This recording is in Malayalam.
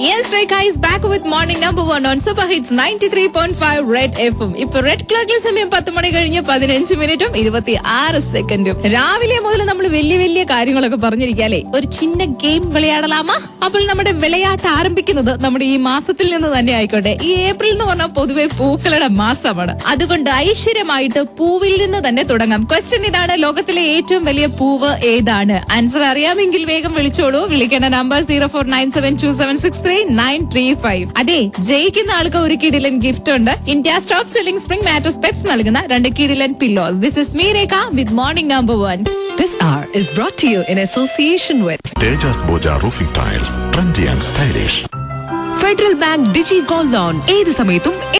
Yes, Ray guys, back with morning number one on Super Hits 93.5 Red FM. ഇപ്പൊ റെഡ് ക്ലോക്കിൽ സമയം പത്ത് മണി കഴിഞ്ഞ് പതിനഞ്ച് മിനിറ്റും ഇരുപത്തി ആറ് സെക്കൻഡും രാവിലെ മുതൽ നമ്മൾ വലിയ വലിയ കാര്യങ്ങളൊക്കെ പറഞ്ഞിരിക്കാല്ലേ ഒരു ചിന്ന ഗെയിം വിളയാടലാമാ അപ്പോൾ നമ്മുടെ വിളയാട്ട് ആരംഭിക്കുന്നത് നമ്മുടെ ഈ മാസത്തിൽ നിന്ന് തന്നെ ആയിക്കോട്ടെ ഈ ഏപ്രിൽ എന്ന് പറഞ്ഞാൽ പൊതുവെ പൂക്കളുടെ മാസമാണ് അതുകൊണ്ട് ഐശ്വര്യമായിട്ട് പൂവിൽ നിന്ന് തന്നെ തുടങ്ങാം ക്വസ്റ്റ്യൻ ഇതാണ് ലോകത്തിലെ ഏറ്റവും വലിയ പൂവ് ഏതാണ് ആൻസർ അറിയാമെങ്കിൽ വേഗം വിളിച്ചോളൂ വിളിക്കേണ്ട number zero four nine seven two seven six three nine three five അതെ ജയിക്കുന്ന ആൾക്ക് ഒരു കിടിലൻ ഗിഫ്റ്റ് ഉണ്ട് India stop selling spring mattress Peps നൽകുന്ന രണ്ട് കിടിലൻ pillows this is me Rekha with morning number one This hour is brought to you in association with Tejas Boja Roofing Tiles. Trendy and stylish. Federal Bank digi gold loan ഏത് സമയത്തും